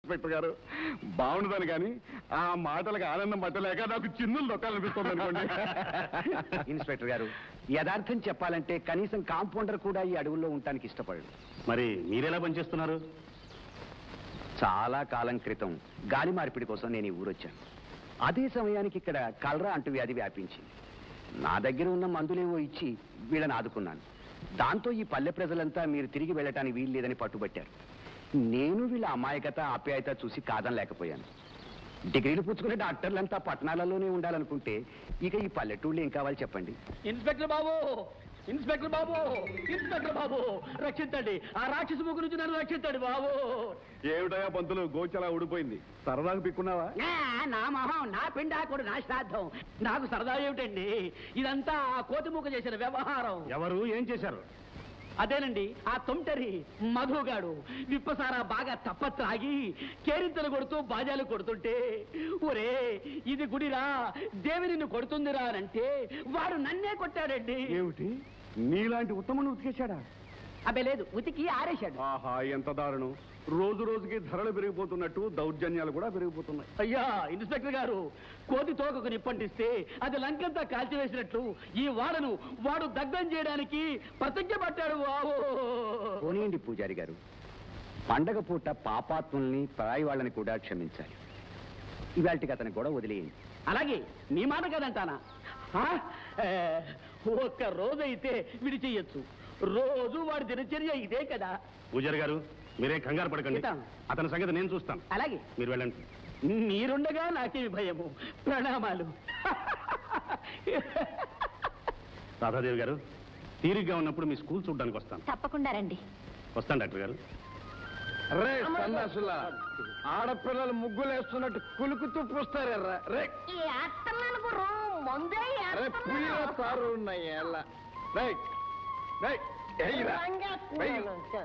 Inspector గారు బాగుండదని కానీ ఆ మాటలకు ఆనందం పట్టలేక నాకు చిన్నులు దొక్కాలనిపిస్తుంది అనుకోండి ఇన్స్పెక్టర్ గారు యథార్థం చెప్పాలంటే కనీసం కాంపౌండర్ కూడా ఈ అడవుల్లో ఉండటానికి ఇష్టపడడు మరి మీరెలా పనిచేస్తున్నారు చాలా కాలం క్రితం గాలి మార్పిడి కోసం నేను ఈ ఊరొచ్చాను అదే సమయానికి ఇక్కడ కలరా అంటూ వ్యాధి వ్యాపించింది నా దగ్గర ఉన్న మందులేవో ఇచ్చి వీళ్ళని ఆదుకున్నాను దాంతో ఈ పల్లె ప్రజలంతా మీరు తిరిగి వెళ్ళటానికి వీలు లేదని పట్టుబట్టారు నేను వీళ్ళ అమాయకత ఆప్యాయత చూసి కాదనలేకపోయాను డిగ్రీలు పుచ్చుకునే డాక్టర్లంతా పట్టణాలలోనే ఉండాలనుకుంటే ఇక ఈ పల్లెటూళ్ళు ఏం కావాలి చెప్పండి ఇన్స్పెక్టర్ బాబు ఇన్స్పెక్టర్ బాబు ఇన్స్పెక్టర్ బాబు రక్షించండి ఆ రాక్షసు ముగ్గు నుంచి నన్ను రక్షించండి బాబు ఏమిటయా పంతులు గోచలా ఊడిపోయింది సరదాగా పిక్కున్నావా నా మొహం నా పిండాకుడు నా శ్రాద్ధం నాకు సరదా ఏమిటండి ఇదంతా ఆ కోతి ముక్క చేసిన వ్యవహారం ఎవరు ఏం చేశారు అదేనండి ఆ తొంటరి మధుగాడు విప్పసారా బాగా తప్ప త్రాగి కేరింతలు కొడుతూ బాజాలు కొడుతుంటే ఒరే ఇది గుడిరా దేవి నిన్ను కొడుతుందిరా అంటే వాడు నన్నే కొట్టాడండి ఏమిటి నీలాంటి ఉత్తమను ఉతికేశాడా అబ్బే లేదు ఉతికి ఆరేశాడు ఆహా ఎంత దారుణం రోజు రోజుకి ధరలు పెరిగిపోతున్నట్టు దౌర్జన్యాలు కూడా పెరిగిపోతున్నాయి అయ్యా ఇన్స్పెక్టర్ గారు కోతి తోకకు నిప్పంటిస్తే అది లంకంతా కాల్చివేసినట్లు ఈ వాడను వాడు దగ్ధం చేయడానికి ప్రతిజ్ఞ పట్టాడు బాబు పోనీయండి పూజారి గారు పండగ పూట పాపాత్ముల్ని పరాయి వాళ్ళని కూడా క్షమించాలి ఇవాళకి అతని గొడవ వదిలేయండి అలాగే నీ మాట కదంటానా ఆ? ఏ, ఒక్క రోజైతే విడిచేయచ్చు రోజు వాడి దినచర్య ఇదే కదా పూజారి గారు మీరేం కంగారు పడకండి ఇతాం. అతని సంగతి నేను చూస్తాను అలాగే మీరు వెళ్ళండి మీరుండగా నాకేమి భయము ప్రణామాలు రాధాదేవి గారు తీరిగ్గా ఉన్నప్పుడు మీ స్కూల్ చూడడానికి వస్తాను తప్పకుండా రండి వస్తాను డాక్టర్ గారు రే సన్నాసులా ఆడపిల్లలు ముగ్గులు వేస్తున్నట్టు కులుకుతూ పూస్తారెర్రా రే రే పుయ్య తారు ఉన్నాయి ఎలా రే రే ఎయ్యిరా. వెయ్యి.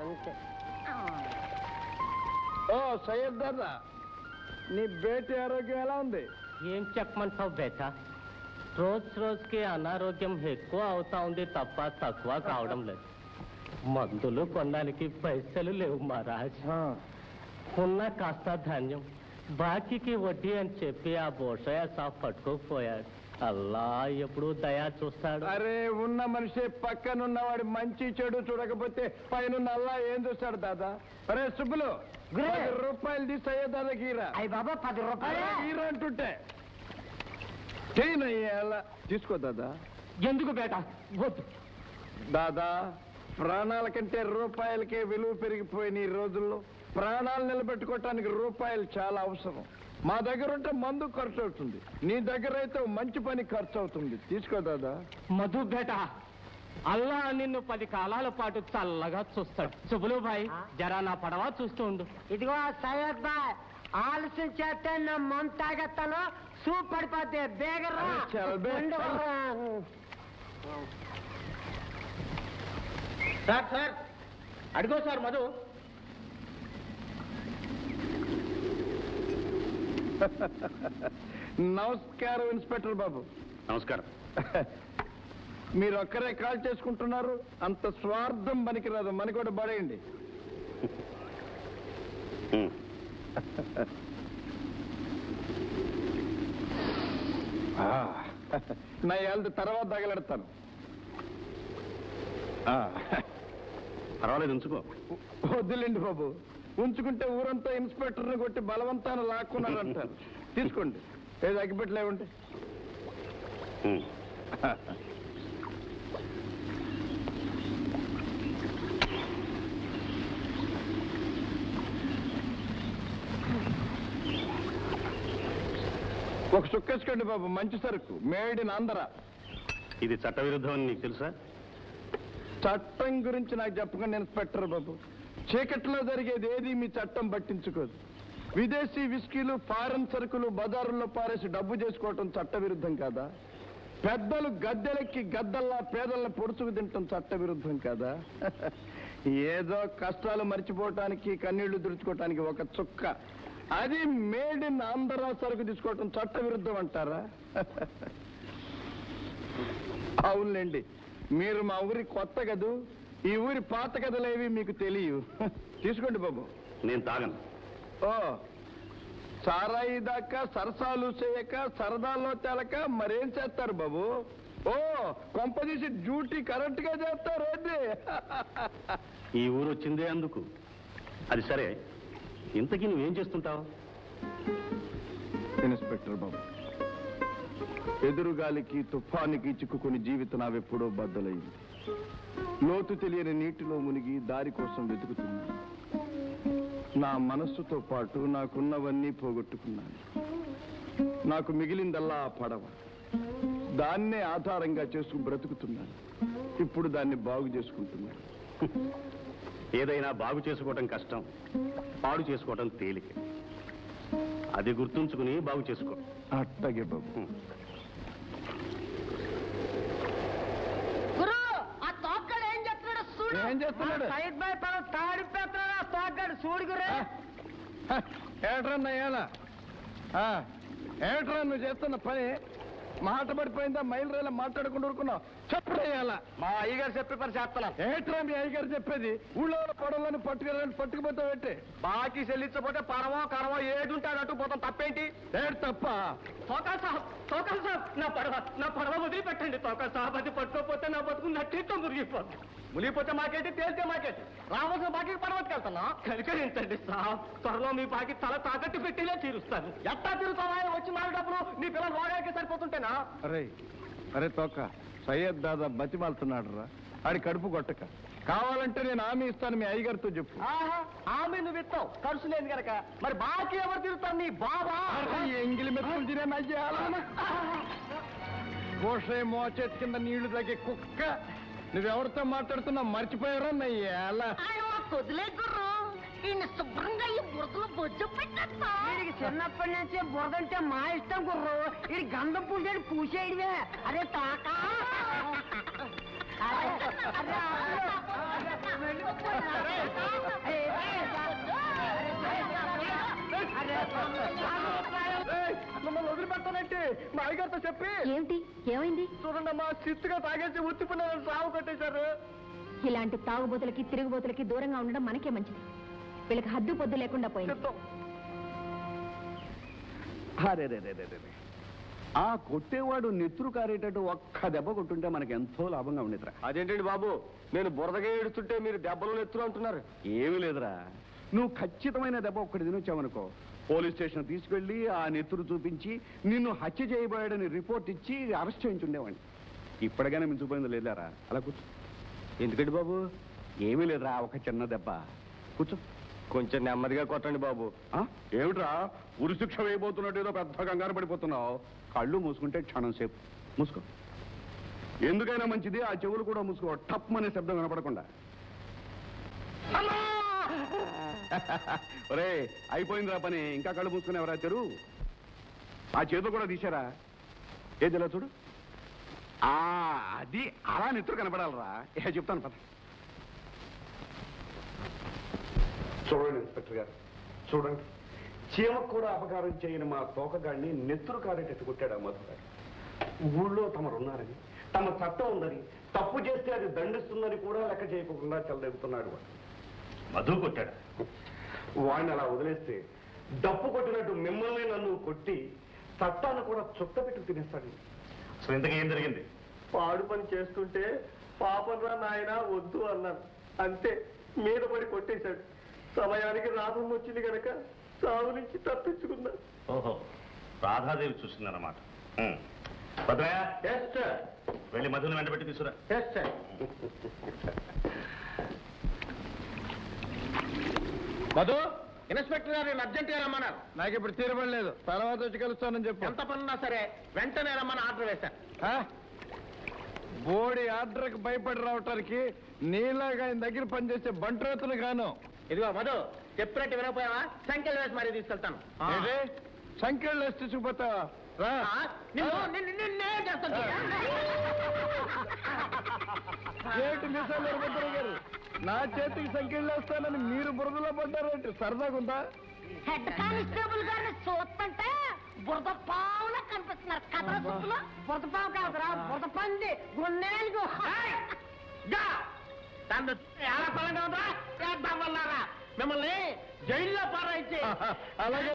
ఓ సయ్యద్ దాదా నీ బేటి ఆరోగ్యం ఎలా ఉంది ఏం చెప్పమంటావు బేట రోజు రోజుకి అనారోగ్యం ఎక్కువ అవుతా ఉంది తప్ప తక్కువ కావడం లేదు మందులు కొనడానికి పైసలు లేవు మహారాజ్ ఉన్న కాస్త ధాన్యం బాకీకి వడ్డీ అని చెప్పి ఆ బోషయ్య సాఫ్ పట్టుకోకపోయాడు అల్లా ఎప్పుడు దయా చూస్తాడు అరే ఉన్న మనిషి పక్కనున్నవాడి మంచి చెడు చూడకపోతే పైన అల్లా ఏం చూస్తాడు దాదా అరే సుబ్బులు పది రూపాయలు తీసి సయ్యద్ దాదాకి ఇరా అయ్యి బాబా పది అరే, హీరో అంటుంటే చేయనయ్యా అలా తీసుకో దాదా ఎందుకు బేట వద్దు దాదా ప్రాణాల కంటే రూపాయలకే విలువ పెరిగిపోయిన ఈ రోజుల్లో ప్రాణాలు నిలబెట్టుకోవటానికి రూపాయలు చాలా అవసరం మా దగ్గర ఉంటే మందు ఖర్చు అవుతుంది నీ దగ్గర అయితే ఓ మంచి పని ఖర్చు అవుతుంది తీసుకో దాదా మధు బేట అల్లా నిన్ను పది కాలాల పాటు చల్లగా చూస్తాడు శుభులు భాయ్ జరా నా పడవ చూస్తూ ఉండు ఇదిగో సయ్యద్ బాయ్ ఆలస్యం చేస్తే నా మంత తాగేస్తాను సూప్ పడిపోతే బేగరా అరే, చల్ బే, ఉండు. సార్ సార్ అడిగో సార్ మధు నమస్కారం ఇన్స్పెక్టర్ బాబు నమస్కారం మీరు ఒక్కరే కాల్ చేసుకుంటున్నారు అంత స్వార్థం పనికిరాదు మనకి కూడా పడేయండి ఉమ్. నా ఏళ్ళ తర్వాత తగలెడతాను ఆ, పర్వాలేదు ఉంచుకో వద్దులేండి బాబు ఉంచుకుంటే ఊరంతా ఇన్స్పెక్టర్ని కొట్టి బలవంతాన్ని లాక్కున్నారంటారు తీసుకోండి ఏది అగ్గిపెట్టలేవండి ఉమ్. ఒక చుక్కేసుకోండి బాబు మంచి సరుకు మేడ్ ఇన్ ఆంధ్ర ఇది చట్టవిరుద్ధం అని నీకు తెలుసా చట్టం గురించి నాకు చెప్పకండి ఇన్స్పెక్టర్ బాబు చీకట్లో జరిగేది ఏది మీ చట్టం పట్టించుకోదు విదేశీ విస్కీలు ఫారెన్ సరుకులు బజారుల్లో పారేసి డబ్బు చేసుకోవటం చట్టవిరుద్ధం కాదా పెద్దలు గద్దెలెక్కి గద్దల్లా పేదల్ని పొడుచుకు తింటాం చట్టవిరుద్ధం కాదా ఏదో కష్టాలు మర్చిపోవటానికి కన్నీళ్లు దుడుచుకోవటానికి ఒక చుక్క అది మేడ్ ఇన్ ఆంధ్ర సరుకు తీసుకోవటం చట్టవిరుద్ధం అంటారా అవునులేండి మీరు మా ఊరి కొత్త కదూ ఈ ఊరి పాత కథలేవి మీకు తెలియవు తీసుకోండి బాబు నేను తాగను ఓ సారాయి దాకా సరసాలు చేయక సరదాల్లో తేలక మరేం చేస్తారు బాబు ఓ కొంపదీసి డ్యూటీ కరెక్ట్ గా చేస్తారు ఏంటి ఈ ఊరు వచ్చిందే అందుకు అది సరే ఇంతకీ నువ్వేం చేస్తుంటావు ఇన్స్పెక్టర్ బాబు ఎదురుగాలికి తుఫానికి చిక్కుకుని జీవితం నావెప్పుడో బద్దలైంది లోతు తెలియని నీటిలో మునిగి దారి కోసం వెతుకుతున్నాను నా మనస్సుతో పాటు నాకున్నవన్నీ పోగొట్టుకున్నాను నాకు మిగిలిందల్లా ఆ పడవ దాన్నే ఆధారంగా చేసుకుని బ్రతుకుతున్నాను ఇప్పుడు దాన్ని బాగు చేసుకుంటున్నాను ఏదైనా బాగు చేసుకోవటం కష్టం పాడు చేసుకోవటం తేలిక అది గుర్తుంచుకుని బాగు చేసుకో అట్టగే బాబు గురు ఆ తోక్కడు ఏం చేస్తున్నాడు చూడు ఏం చేస్తున్నాడు? ఆ సైడ్ బై పడ తాడిపోతున్నాడు ఆ తోక్కడు చూడు గురు ఏట్రన్నా ఎలా ఏట్రా నువ్వు చేస్తున్న పని మాట పడిపోయిందా మైలు రైలు మాట్లాడకుండా ఊరుకున్నావు చెప్పడేయాలా మా అయ్యగారు చెప్పే పని చేస్తున్నాను ఏట్రా మీ అయ్యగారు చెప్పేది ఊళ్ళో పొడవలను పట్టుకెళ్ళని పట్టుకుపోతావు ఏంటి బాకీ చెల్లించకపోతే పరమో కరమో ఏది ఉంటే అటు పోతాం తప్పేంటి ఏడు తప్ప తోకా సాబ్ తోకా సాబ్ నా పడవ నా పడవ వదిలిపెట్టండి తోకా సాబ్ అది పట్టుకోపోతే నా బతుకు నట్టితో మురిగిపోతుంది మునిగిపోతే మాకేంటి తేలితే మాకేంటి రావాల్సిన బాకీ పడవట్టుకెళ్తున్నా కనికరించండి సాబ్ త్వరలో మీ బాకీ తల తాకట్టు పెట్టిలే తీరుస్తాను ఎట్టా తీరుతావా వచ్చి నాలుగు డబ్బులు నీ పిల్లలు వాడాకే సరిపోతుంటేనా అరే అరే తోక సయ్యద్ దాదా బతిమాలుతున్నాడు రా ఆడి కడుపు కొట్టక కావాలంటే నేను హామీ ఇస్తాను మీ అయ్యగారితో చెప్పు ఆహా ఆమె నువ్వు ఇస్తావు ఖర్చు లేదు గనక మరి బాకీ ఎవరు తీరుతారు నీ బాబా ఈ ఎంగిలి మెతుకులు తినే నయ్యాలా కోసే మోచేతి కింద నీళ్లు తగ్గే కుక్క నువ్వెవరితో మాట్లాడుతున్నావు మర్చిపోయారా నయ్యాలా కొదిలే గుర్రు ఈయన శుభ్రంగా ఈ బురదలో బొజ్జు పెట్టేస్తా వీడికి చిన్నప్పటి నుంచి బురదంటే మా ఇష్టం గుర్రు ఇది గంధం పూసేది పూసేయడమే అరే తాక అరే, అరే, ఏయ్, మిమ్మల్ని వదిలిపెట్టానంటే మా అయ్యగారితో చెప్పి ఏమిటి ఏమైంది చూడండి మా చిత్తుగా తాగేసి ఉత్తిపోయిన సాగు కట్టేశారు ఇలాంటి తాగుబోతులకి తిరుగుబోతులకి దూరంగా ఉండడం మనకే మంచిది వీళ్ళకి హద్దు పొద్దు లేకుండా పోయింది చెప్తాం అరే రే రే రే రే రే. ఆ కొట్టేవాడు నెత్తురు కారేటట్టు ఒక్క దెబ్బ కొట్టుంటే మనకి ఎంతో లాభంగా ఉండేదిరా అదేంటండి బాబు నేను బురదగా ఏడుస్తుంటే మీరు దెబ్బలు ఎత్తులు అంటున్నారు ఏమీ లేదురా నువ్వు ఖచ్చితమైన దెబ్బ ఒక్కటి తినొచ్చావనుకో పోలీస్ స్టేషన్ తీసుకెళ్లి ఆ నెత్తురు చూపించి నిన్ను హత్య చేయబోయాడని రిపోర్ట్ ఇచ్చి అరెస్ట్ చేయించుండేవాడిని ఇప్పటికైనా మించిపోయింది లేదారా అలా కూర్చో ఎందుకండి బాబు ఏమీ లేదురా ఒక చిన్న దెబ్బ కూర్చో కొంచెం నెమ్మదిగా కొట్టండి బాబు ఆ? ఏమిట్రా ఉరిశిక్ష వేయబోతున్నట్టు ఏదో పెద్ద కంగారు పడిపోతున్నావు కళ్ళు మూసుకుంటే క్షణం సేపు మూసుకో ఎందుకైనా మంచిది ఆ చెవులు కూడా మూసుకో టప్ అనే శబ్దం వినపడకుండా ఒరే అయిపోయిందిరా పని ఇంకా కళ్ళు మూసుకుని ఎవరా తెరు ఆ చేతులు కూడా తీశారా ఏది ఇలా చూడు ఆ అది అలా నెత్తురు కనపడాలరా ఏ చెప్తాను పద చూడండి ఇన్స్పెక్టర్ గారు చూడండి చీమకు కూడా అపకారం చేయని మా తోకగాడిని నెత్తురు కారేటట్టు కొట్టాడు ఆ మధు గారు ఊళ్ళో తమరున్నారని తమ చట్టం ఉందని తప్పు చేస్తే అది దండిస్తుందని కూడా లెక్క చేయకుండా చెలదెగుతున్నాడు వాడు మధు కొట్టాడు వాడిని అలా వదిలేస్తే డప్పు కొట్టినట్టు మిమ్మల్ని నన్ను కొట్టి చట్టాన్ని కూడా చుట్ట పెట్టి తినేస్తాడు అసలు ఇంతకీ ఏం జరిగింది పాడు పని చేస్తుంటే పాపం రా నాయన వద్దు అన్నాను అంతే మీద పడి కొట్టేశాడు సమయానికి రాధం వచ్చింది గనక సాగు నుంచి తప్పించుకున్నా ఓహో రాధాదేవి చూసిందన్నమాట ఉం. భద్రయ్య వెళ్ళి మధుని వెంట పెట్టి తీసుకురా మధు ఇన్స్పెక్టర్ గారు నేను అర్జెంట్ గా రమ్మన్నారు నాకు ఇప్పుడు తీరబడలేదు తర్వాత వచ్చి కలుస్తానని చెప్పు ఎంత పనున్నా సరే వెంటనే రమ్మని ఆర్డర్ వేశాను ఆ? బోడి ఆర్డర్కి భయపడి రావటానికి నీలాగా ఆయన దగ్గర పనిచేసే బంట్రోతులు గాను ఇదిగో మధు చెప్పినట్టు వినకపోయావా సంఖ్యలు వేసి మరీ తీసుకెళ్తాను ఏంటి? సంఖ్యలు వేసి తీసుకుపోతావా రా ఆ, నిన్ను నిన్ను నిన్నే చేస్తాను ఏంటి మిసాల్ వీరభద్రరావు గారు నా చేతికి సంఖ్యలు వేస్తానని మీరు బురదలో పడ్డారేంటి సరదాగా ఉందా హెడ్ కానిస్టేబుల్ గారిని చూస్తుంటే బురద పావులా కనిపిస్తున్నారు కథల సుత్తులు బురద పావు కాదురా బురద పంది గుండెలకు తను ఎలా పలంగా ఉందా చేద్దాం వల్లారా మిమ్మల్ని జైల్లో పారాయించే అలాగే